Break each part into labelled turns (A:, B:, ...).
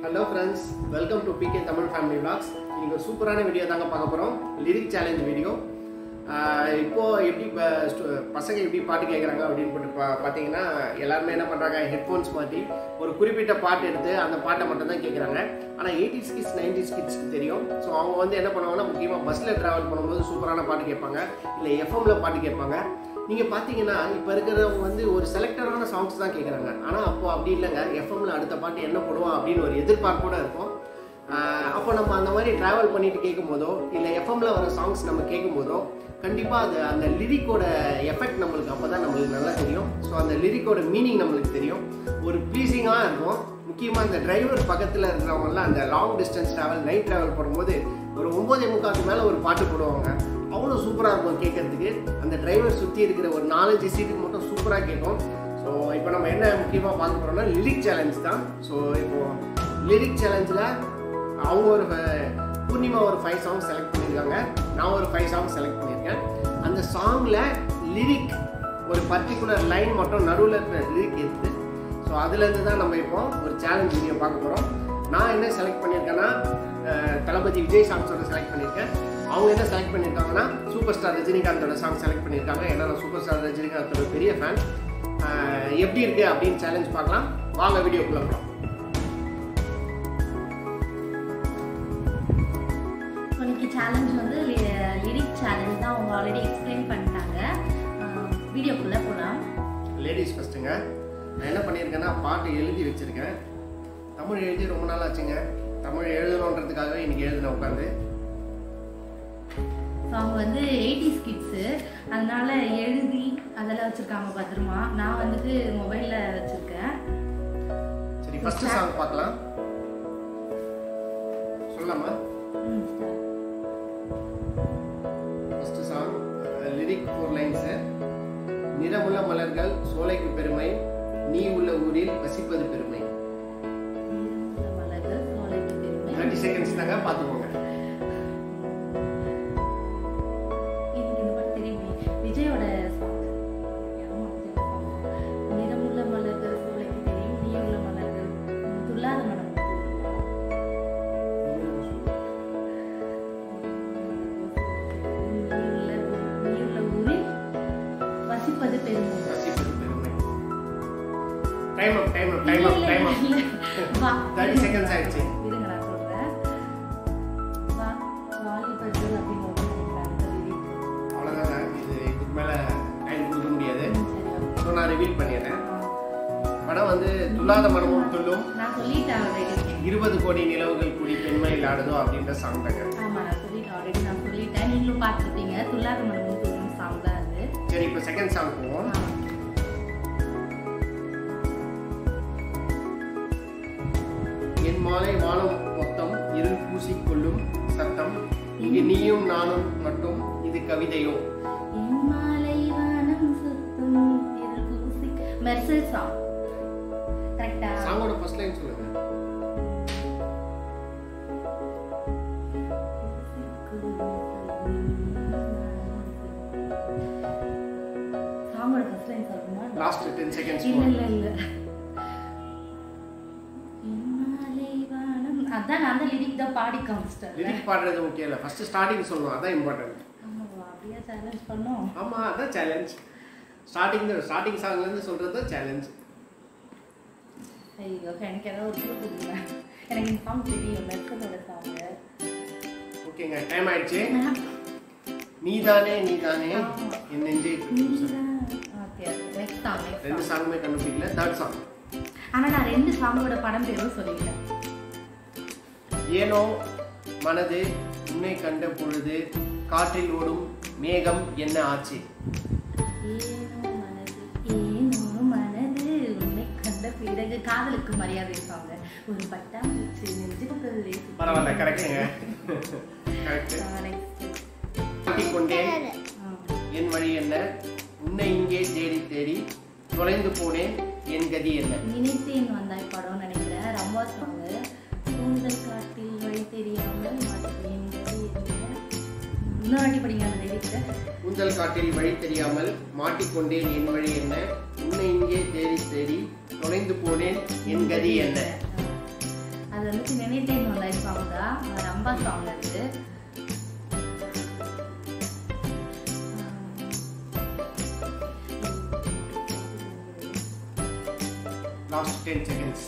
A: Hello friends welcome to PK Tamil family vlogs இன்னைக்கு ஒரு சூப்பரான வீடியோ தாங்க பார்க்க போகிறோம் லிரிக் சேலஞ்ச் வீடியோ இப்போ எப்படி ப- ஸ்டு- பசங்க எப்படி பாட்டு கேட்குறாங்க அப்படின்னு போட்டு பா பார்த்தீங்கன்னா எல்லாருமே என்ன பண்ணுறாங்க ஹெட்ஃபோன்ஸ் மாட்டி ஒரு குறிப்பிட்ட பாட்டு எடுத்து அந்த பாட்டை மட்டும் தான் கேட்குறாங்க ஆனால் எயிட்டிஸ் கிட்ஸ் நைன்டிஸ் கிட்ஸ்க்கு தெரியும் ஸோ அவங்க வந்து என்ன பண்ணுவாங்கன்னா முக்கியமாக பஸ்ஸில் ட்ராவல் பண்ணும்போது சூப்பரான பாட்டு கேட்பாங்க இல்லை எஃப்எம்ல பாட்டு கேட்பாங்க நீங்கள் பார்த்தீங்கன்னா இப்போ இருக்கிறவங்க வந்து ஒரு செலக்டடான சாங்ஸ் தான் கேட்குறாங்க ஆனால் அப்போ அப்படி இல்லைங்க எஃப்எம்ல அடுத்த பாட்டு என்ன போடுவோம் அப்படின்னு ஒரு எதிர்பார்ப்போட இருக்கும் ஆஹ் அப்போ நம்ம அந்த மாதிரி ட்ராவல் பண்ணிட்டு கேட்கும் போதோ இல்லை எஃப்எம்ல வர சாங்ஸ் நம்ம கேட்கும் போதோ கண்டிப்பாக அது அந்த லிரிக்கோட எஃபெக்ட் நம்மளுக்கு அப்போ தான் நம்மளுக்கு நல்லா தெரியும் ஸோ அந்த லிரிக்கோட மீனிங் நம்மளுக்கு தெரியும் ஒரு ப்ளீஸிங்காக இருக்கும் முக்கியமாக இந்த டிரைவர் பக்கத்தில் இருக்கிறவங்கலாம் அந்த long distance travel night travel பண்ணும்போது ஒரு ஒம்போதே முக்காலுக்கு மேலே ஒரு பாட்டு போடுவாங்க அவ்வளோ சூப்பராக இருக்கும் கேட்கறதுக்கு அந்த டிரைவர் சுற்றி இருக்கிற ஒரு நாலஞ்சு சீட்டுக்கு மட்டும் சூப்பராக கேட்கும் ஸோ இப்போ நம்ம என்ன முக்கியமாக பார்க்க போகிறோம்னா லிரிக் சேலஞ்ச் தான் ஸோ இப்போ லிரிக் சேலஞ்சில் அவங்க ஒரு ஃப- பூர்ணிமா ஒரு ஃபைவ் சாங்ஸ் செலக்ட் பண்ணியிருக்காங்க நான் ஒரு ஃபைவ் சாங்ஸ் செலக்ட் பண்ணியிருக்கேன் அந்த சாங்கில் லிரிக் ஒரு பர்டிகுலர் லைன் மட்டும் நடுவில் இருக்கிற லிரிக் எடுத்து ஸோ அதுலேருந்து தான் நம்ம இப்போ ஒரு சேலஞ்ச் வீடியோ பார்க்க போகிறோம் நான் என்ன செலக்ட் பண்ணியிருக்கேன்னா அஹ், தளபதி விஜய் சாங்ஸோட செலக்ட் பண்ணியிருக்கேன் அவங்க என்ன செலக்ட் பண்ணியிருக்காங்கன்னா சூப்பர் ஸ்டார் ரஜினிகாந்தோட சாங் செலக்ட் பண்ணியிருக்காங்க ஏன்னா நான் சூப்பர் ஸ்டார் ரஜினிகாந்தோட பெரிய ஃபேன் எப்படி இருக்குது அப்படின்னு சேலஞ்ச் பார்க்கலாம் வாங்க வீடியோக்குள்ளே போகலாம்
B: இன்னைக்கு சேலஞ்ச் வந்து லிரிக் சேலஞ்ச் தான் அவங்க ஆல்ரெடி எக்ஸ்பிளைன் பண்ணிட்டாங்க வீடியோக்குள்ளே போகலாம்
A: லேடிஸ் ஃபஸ்ட்டுங்க நான் என்ன பண்ணியிருக்கேன்னா பாட்டு எழுதி வச்சுருக்கேன் தமிழ் எழுதி ரொம்ப நாள் ஆச்சுங்க தமிழ் எழுதணுன்றதுக்காகவே இன்னைக்கு எழுதினேன் உட்காந்து
B: ஸோ அவங்க வந்து எயிட்டிஸ் கிட்ஸு அதனால எழுதி அதெல்லாம் வச்சுருக்காங்க பத்திரமா நான் வந்துட்டு மொபைலில் வச்சுருக்கேன்
A: சரி ஃபர்ஸ்ட் சாங் பார்க்கலாம் சொல்லலாமா
B: ம் start.
A: First song lyric four lines நிறமுள்ள மலர்கள் சோலைக்கு பெருமை நீ உள்ள ஊரில் வசிப்பது பெருமை
B: நீலமுள்ள மலர்கள் சோலைக்கு பெருமை.
A: தேர்ட்டி செகண்ட்ஸ் தாங்க பார்த்துக்கோங்க
B: எனக்கு இந்த பாட்டு தெரியுமே விஜயோட சாங் நிறமுள்ள மலர்கள் சோலைக்கு தெரியும் நீ உள்ள மலர்கள் துள்ளாத மனம் நீயுள்ள ஊரில் வசிப்பது பெருமை
A: வசிப்பது பெருமை time up time up time up time up
B: வா.
A: 30 seconds ஆயிடுச்சு.
B: இருங்க நான் சொல்றேன் வா வாலிபர்கள் அப்படின்னு ஒரு நினைக்கிறேன் அந்த lyric.
A: அவ்வளோதாங்க இது இதுக்கு மேலே டைம் கொடுக்க முடியாது
B: ம், சரி, okay.
A: ஸோ நான் ரிவீல் பண்ணிடுறேன்
B: ஆ.
A: படம் வந்து துல்லாத மனமும் துள்ளும்
B: நான் சொல்லிட்டேன் already.
A: இருபது கோடி நிலவுகள் கூடி பெண்மையில் ஆடுதோ அப்படின்ற சாங் தாங்க
B: ஆமா நான் சொல்லிட்டேன் already நான் சொல்லிட்டேன் நீங்களும் பார்த்துருப்பீங்க துள்ளாத மனமும் துள்ளும் சாங் தான் அது
A: சரி இப்போ செகண்ட் சாங் போவோம்
B: ஆ.
A: என் மாலை வானம் மொத்தம் இருள் பூசிக்கொள்ளும் சத்தம் இங்கு நீயும் நானும் மட்டும் இது கவிதையோ
B: என் மாலை வானம் சுத்தும் இருள் பூசி மெர்சல் சாங் கரெக்டா
A: சாங்கோட ஃபர்ஸ்ட் லைன் சொல்லுங்க
B: சாங்கோட ஃபர்ஸ்ட் லைன் சொல்லணுமா
A: லாஸ்ட் டென் செகண்ட்ஸ்
B: இல்ல இல்ல இல்ல எம்மாலை வானம் அதான் நான் அந்த லிரிக் தான் பாடி காமிச்சிட்டேன்
A: லிரிக் பாடுறது முக்கியம் இல்லை ஃபர்ஸ்ட் ஸ்டார்டிங் சொல்லணும் அதான் இம்பார்ட்டன்ட்
B: ஆமாவா அப்படியே சேலஞ்ச் பண்ணோம்
A: ஆமாம் அதான் சேலஞ்ச் ஸ்டார்டிங் ஸ்டார்டிங் சாங்லேருந்து சொல்கிறது தான் சேலஞ்ச்
B: ஐயோ எனக்கு ஏதாவது ஒரு clue கொடுங்க எனக்கு இந்த சாங் தெரியும் மெர்சலோட சாங்
A: ஓகேங்க டைம் ஆயிடுச்சு நீதானே நீதானே
B: ஆமா.
A: என் நெஞ்சை
B: ஓகே நெக்ஸ்ட் சாங்
A: ரெண்டு
B: நெக்ஸ்ட் சாங்
A: சாங்குமே கண்டுபிடிக்கல தேர்ட் சாங்
B: ஆனா நான் ரெண்டு சாங்கோட படம் பேரும் சொல்லிட்டேன்
A: ஏனோ மனது உன்னை கண்ட பொழுது காற்றில் ஓடும் மேகம் என்ன ஆச்சு
B: ஏனோ மனது ஏனோ மனது உன்னை கண்ட பிறகு காதலுக்கு மரியாதை சாங்க ஒரு பட்டாம்பூச்சி நெஞ்சுக்குள்ளே
A: பரவாயில்ல கரெக்டுங்க கரெக்ட்
B: நெக்ஸ்ட்
A: மாட்டிக்கொண்டேன் என் வழி என்ன உன்னை இங்கே தேடி தேடி தொலைந்து போனேன் என் கதி என்ன
B: நினைத்தேன் வந்தாய் படம் நினைக்கிறேன் ரம்பா சாங்கு கூந்தல் காட்டில் வழி தெரியாமல் மாட்டேன் இன்னொரு வாட்டி படிங்க அந்த லிரிக்ஸை
A: ஊஞ்சல் காட்டில் வழி தெரியாமல் மாட்டிக்கொண்டேன் என் வழி என்ன உன்னை இங்கே தேடி தேடி தொலைந்து போனேன் என் கதி என்ன
B: அது அது வந்துட்டு நினைத்தேன் லைஃப் சாங் தான் ரம்பா சாங் அது
A: லாஸ்ட் டென் செகண்ட்ஸ்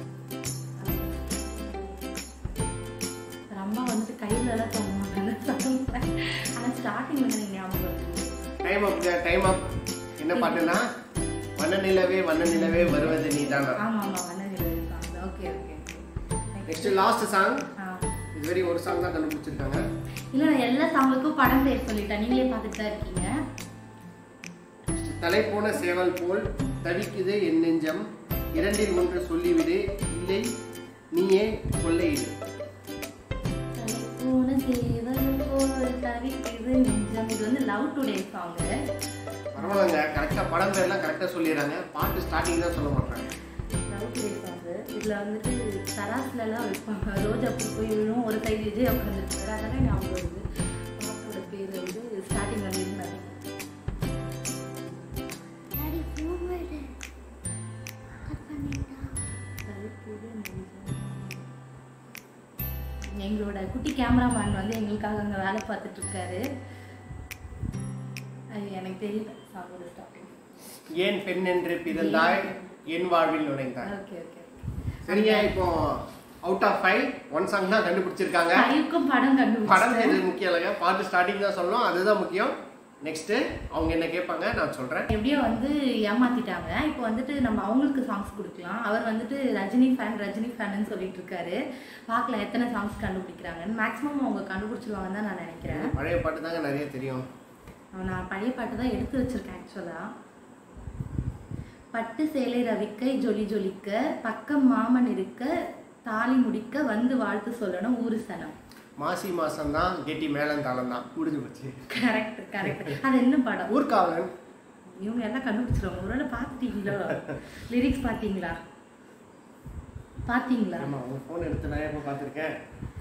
B: ரம்பா வந்துட்டு கையில எல்லாம் தொங்க மாட்டாங்க ஆனால் ஸ்டார்டிங் வந்து எனக்கு ஞாபகம் வருது.
A: டைம் அப் டைம் அப் என்ன பாட்டுனா வண்ண நிலவே வண்ண நிலவே வருவது நீதானா
B: ஆமா ஆமா வண்ணநிலை song okay okay
A: next last song
B: ஆ
A: இதுவரை ஒரு சாங் தான் கண்டுபிடிச்சிருக்காங்க
B: இல்லை நான் எல்லா சாங்குக்கும் படம் பேர் சொல்லிட்டேன் நீங்களே பார்த்துட்டு தான் இருக்கீங்க
A: தலை போன சேவல் போல் தவிக்குது என் நெஞ்சம் இரண்டில் ஒன்று சொல்லிவிடு இல்லை நீயே கொள்ளையிடு
B: தலைப்போன சேவல் போல் தவிக்குது நெஞ்சம் இது வந்து லவ் டுடே சாங்கு
A: பரவாயில்லைங்க கரெக்டாக படம் பேர்லாம் கரெக்டாக சொல்லிடுறாங்க பாட்டு ஸ்டார்டிங் தான் சொல்ல மாட்டாங்க
B: லவ் டுடே சாங்கு இதில் வந்துட்டு தராசுலலாம் வைப்பாங்க ரோஜா பூ போய் விழும் ஒரு சைடு விஜய் உட்காந்துருக்காரு அதெல்லாம் ஞாபகம் வருது பாட்டோட பேர் வந்து ஸ்டார்டிங் வந்து இருந்தாரு தலைப்போன நெஞ்சம். எங்களோட குட்டி கேமராமேன் வந்து எங்களுக்காக அங்கே வேலை பார்த்துட்டு இருக்காரு அது எனக்கு தெரியல சாங்கோட ஸ்டார்டிங்
A: ஏன் பெண் என்று பிறந்தாய் என் வாழ்வில் நுழைந்தாய்
B: ஓகே ஓகே
A: சரிங்க இப்போ out of five one song தான் கண்டுபிடிச்சிருக்காங்க
B: ஃபைவ்க்கும் படம்
A: படம்
B: கண்டுபிடிச்சேன்
A: இது முக்கியம் இல்லைங்க பாட்டு ஸ்டார்டிங் தான் சொல்லணும் அதுதான் முக்கியம் நெக்ஸ்ட் அவங்க என்ன கேட்பாங்க நான் சொல்றேன்
B: எப்படியோ வந்து ஏமாத்திட்டாங்க இப்போ வந்துட்டு நம்ம அவங்களுக்கு சாங்ஸ் கொடுக்கலாம் அவர் வந்துட்டு ரஜினி ஃபேன் ரஜினி ஃபேன்னு சொல்லிட்டு இருக்காரு பார்க்கலாம் எத்தனை சாங்ஸ் கண்டுபிடிக்கிறாங்கன்னு மேக்ஸிமம் அவங்க கண்டுபிடிச்சிருவாங்கன்னு தான் நான் நினைக்கிறேன்
A: பழைய பாட்டு தாங்க நிறைய தெரியும்
B: நான் பழைய பாட்டு தான் எடுத்து வச்சிருக்கேன் ஆக்சுவலாக பட்டு சேலை ரவிக்க ஜொலி ஜொலிக்க பக்கம் மாமன் இருக்க தாலி முடிக்க வந்து வாழ்த்து சொல்லணும் ஊரு சனம்
A: மாசி மாசம் தான் கெட்டி மேளந்தாளம் தான் முடிஞ்சு போச்சு
B: கரெக்ட் கரெக்ட் அது என்ன படம்
A: ஊர்காவலன்
B: இவங்க எல்லாம் கண்டுபிடிச்சிருவாங்க ஒருவேளை பார்த்துட்டீங்களோ லிரிக்ஸ் பார்த்தீங்களா பார்த்தீங்களா
A: ஆமா உங்க ஃபோன் எடுத்து நான் எப்போ பார்த்துருக்கேன்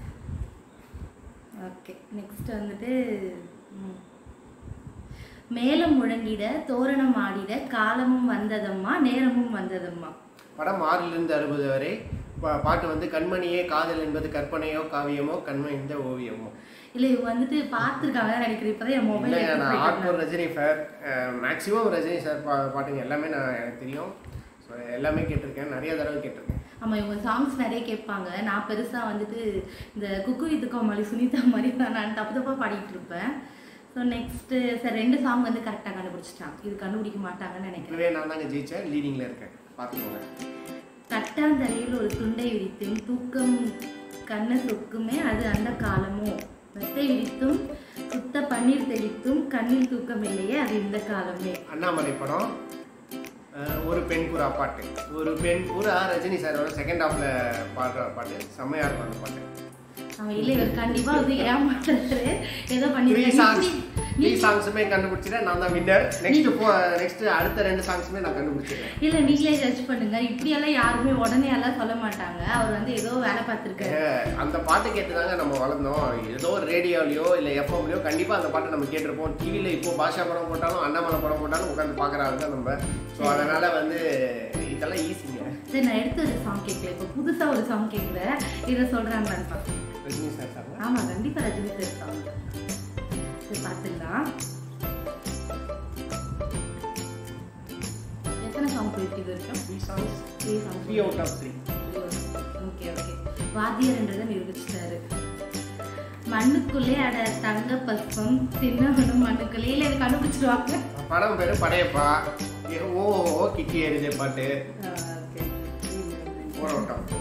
B: ஓகே நெக்ஸ்ட் வந்துட்டு ம். மேலம் முழங்கிட தோரணம் ஆடிட காலமும் வந்ததம்மா நேரமும் வந்ததம்மா
A: படம் ஆறிலிருந்து அறுபது வரை பா- பாட்டு வந்து கண்மணியே காதல் என்பது கற்பனையோ காவியமோ கண்மை இந்த ஓவியமோ
B: இல்லை இவங்க வந்துட்டு பார்த்துருக்காங்க நினைக்கிறேன் இப்போதான் என் மொபைல்
A: இல்லைங்க நான் ஆட்கோர் Rajini sir maximum Rajini sir பா பாட்டுங்க எல்லாமே நான் எனக்கு தெரியும் ஸோ எல்லாமே கேட்டிருக்கேன் நிறைய தடவை கேட்டிருக்கேன்
B: ஆமாம் இவங்க சாங்ஸ் நிறைய கேட்பாங்க நான் பெருசாக வந்துட்டு இந்த குக்கு வித்து கோமாளி சுனிதா மாதிரி தான் நான் தப்பு தப்பாக பாடிட்டு இருப்பேன் ஸோ நெக்ஸ்ட்டு சார் ரெண்டு சாங் வந்து கரெக்டாக கண்டுபிடிச்சிட்டான் இது கண்டுபிடிக்க மாட்டாங்கன்னு நினைக்கிறேன்
A: இப்பவே நான் தாங்க ஜெயிச்சேன் லீடிங்கில் இருக்கேன் பார்த்துக்கோங்க
B: தட்டாந்தரையில் ஒரு துண்டை விரித்தேன் தூக்கம் கண்ண சொக்குமே அது அந்த காலமோ மெத்தை விரித்தும் சுத்த பன்னீர் தெளித்தும் கண்ணில் தூக்கம் இல்லையே அது இந்த காலமே
A: அண்ணாமலை படம் அஹ், ஒரு பெண் புறா பாட்டு ஒரு பெண் புறா ரஜினி சாரோட செகண்ட் ஹாஃப்ல பாடுற பாட்டு செம்மையா இருக்கும் அந்த பாட்டு
B: அவன் இல்லை இவர் கண்டிப்பா வந்து ஏமாத்துறாரு ஏதோ
A: த்ரீ சாங்ஸ்
B: பண்ணிருக்காரு
A: த்ரீ சாங்ஸுமே கண்டுபிடிச்சிட்டேன் நான் தான் வின்னர் நெக்ஸ்ட் நெக்ஸ்ட் அடுத்த ரெண்டு சாங்ஸுமே நான் கண்டுபிடிச்சிருக்கேன்
B: இல்ல நீங்களே ஜட்ஜ் பண்ணுங்க இப்படியெல்லாம் யாருமே உடனே எல்லாம் சொல்ல மாட்டாங்க அவர் வந்து ஏதோ வேலை பார்த்திருக்காரு
A: ஏ, அந்த பாட்டு கேட்டு தாங்க நம்ம வளர்ந்தோம் ஏதோ ஒரு ரேடியோலையோ இல்லை எஃப்எம்லையோ கண்டிப்பாக அந்த பாட்டை நம்ம கேட்டிருப்போம் டிவியில் இப்போ பாஷா படம் போட்டாலும் அண்ணாமலை படம் போட்டாலும் உட்காந்து பார்க்குறாங்க தான் நம்ம ஸோ அதனால வந்து இதெல்லாம் ஈஸிங்க
B: சரி நான் எடுத்த ஒரு சாங் கேட்கல இப்போ புதுசா ஒரு சாங் கேட்கல இதை சொல்றாங்களான்னு பார்ப்போம்
A: ரஜினி சார் சார்
B: ஆமா கண்டிப்பா ரஜினி சார் சாங் சரி பார்த்துக்கலாம் எத்தனை சாங் போயிருக்கு இது வரைக்கும்
A: three songs
B: three song
A: three out of three
B: okay okay வாத்தியார்ன்றதை நிரூபிச்சிட்டாரு மண்ணுக்குள்ளே அட தங்க பஸ்பம் சின்னவனும் மண்ணுக்குள்ளே இல்லை இதை கண்டுபிடிச்சிருவாங்க
A: படம் பேர் படையப்பா ஏ, ஓ ஓ கிக்கி எரிஞ்ச பாட்டு
B: okay
A: four out of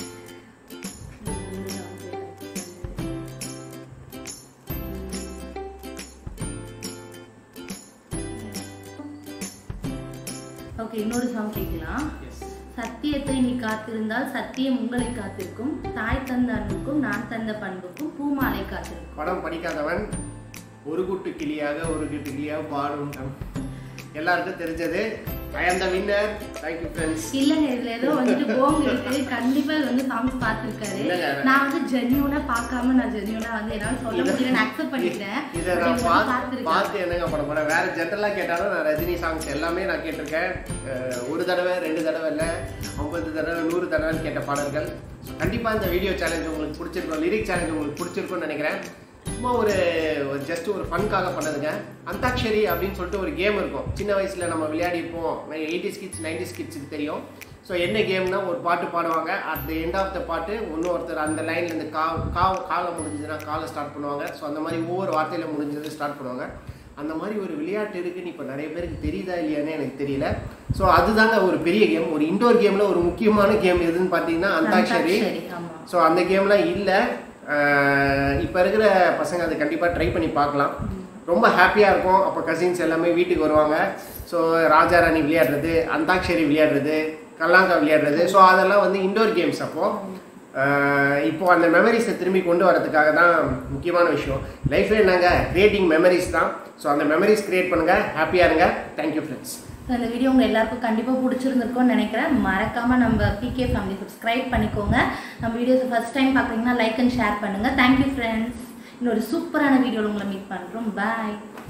B: okay இன்னொரு சாங் கேட்கலாம்
A: எஸ்
B: சத்தியத்தை நீ காத்திருந்தால் சத்தியம் உங்களை காத்திருக்கும் தாய் தந்த அன்புக்கும் நான் தந்த பண்புக்கும் பூமாலை காத்திருக்கும்
A: படம் படிக்காதவன் ஒரு கூட்டு கிளியாக ஒரு கூட்டு கிளியாக பாடும் எல்லாருக்கும் தெரிஞ்சது ஐ ஆம் த வின்னர் தேங்க்யூ ஃப்ரெண்ட்ஸ்
B: இல்லைங்க இதுல ஏதோ வந்துட்டு போங்க இருக்கு கண்டிப்பா இது வந்து சாங்ஸ் பார்த்துருக்காரு
A: இல்லைங்க.
B: நான் வந்து ஜென்யூனா பார்க்காம நான் ஜென்யூனா வந்து என்னால சொல்ல முடியல நான் அக்செப்ட் பண்ணிக்கிறேன்
A: இதை
B: But
A: நான்
B: இவங்க வந்து
A: பார்த்து
B: பார்த்திருக்காரு.
A: பார்த்து என்னங்க பண்ண போறேன் வேற ஜென்ரலாக கேட்டாலும் நான் ரஜினி சாங்ஸ் எல்லாமே நான் கேட்டிருக்கேன் அஹ், ஒரு தடவை ரெண்டு தடவை இல்லை ஐம்பது தடவை நூறு தடவை கேட்ட பாடல்கள் ஸோ கண்டிப்பாக இந்த வீடியோ சேலஞ்ச் உங்களுக்கு பிடிச்சிருக்கும் லிரிக் சேலஞ்ச் உங்களுக்கு பிடிச்சிருக்கும்னு நினைக்கிறேன் சும்மா ஒரு ஜஸ்ட் ஒரு ஃபன்காக பண்ணதுங்க அந்தாக்ஷரி அப்படின்னு சொல்லிட்டு ஒரு கேம் இருக்கும் சின்ன வயசில் நம்ம விளையாடிருப்போம் எயிட்டிஸ் கிட்ஸ் நைன்டிஸ் கிட்ஸுக்கு தெரியும் ஸோ என்ன கேம்னா ஒரு பாட்டு பாடுவாங்க at the end of the பாட்டு இன்னொருத்தர் அந்த லைன்ல இந்த கா கா காலை முடிஞ்சதுன்னா காலை ஸ்டார்ட் பண்ணுவாங்க ஸோ அந்த மாதிரி ஒவ்வொரு வார்த்தையில முடிஞ்சது ஸ்டார்ட் பண்ணுவாங்க அந்த மாதிரி ஒரு விளையாட்டு இருக்குன்னு இப்போ நிறைய பேருக்கு தெரியுதா இல்லையான்னு எனக்கு தெரியல ஸோ அதுதாங்க ஒரு பெரிய கேம் ஒரு இண்டோர் கேமில் ஒரு முக்கியமான கேம் எதுன்னு பார்த்தீங்கன்னா அந்தாக்ஷரி
B: அந்தாக்ஷரி, ஆமா
A: ஸோ அந்த கேம்லாம் இல்லை இப்போ இருக்கிற பசங்க அதை கண்டிப்பாக ட்ரை பண்ணி பார்க்கலாம் ரொம்ப ஹாப்பியாக இருக்கும் அப்போ கசின்ஸ் எல்லாமே வீட்டுக்கு வருவாங்க ஸோ ராஜா ராணி விளையாடுறது அந்தாக்ஷரி விளையாடுறது கல்லாங்கா விளையாடுறது ஸோ அதெல்லாம் வந்து இண்டோர் கேம்ஸ் அப்போது இப்போ அந்த மெமரிஸை திரும்பி கொண்டு வரதுக்காக தான் முக்கியமான விஷயம் லைஃப்ல என்னங்க கிரியேட்டிங் மெமரிஸ் தான் ஸோ அந்த மெமரிஸ் கிரியேட் பண்ணுங்க ஹாப்பியாக இருங்க தேங்க்யூ ஃப்ரெண்ட்ஸ்
B: ஸோ இந்த வீடியோ உங்கள் எல்லாருக்கும் கண்டிப்பாக பிடிச்சிருந்துருக்கும்னு நினைக்கிறேன் மறக்காமல் நம்ம பிகே ஃபேமிலி சப்ஸ்கிரைப் பண்ணிக்கோங்க நம்ம வீடியோஸை ஃபஸ்ட் டைம் பார்க்குறீங்கன்னா லைக் அண்ட் ஷேர் பண்ணுங்கள் தேங்க்யூ ஃப்ரெண்ட்ஸ் இன்னொரு சூப்பரான வீடியோவில் உங்களை மீட் பண்ணுறோம் பாய்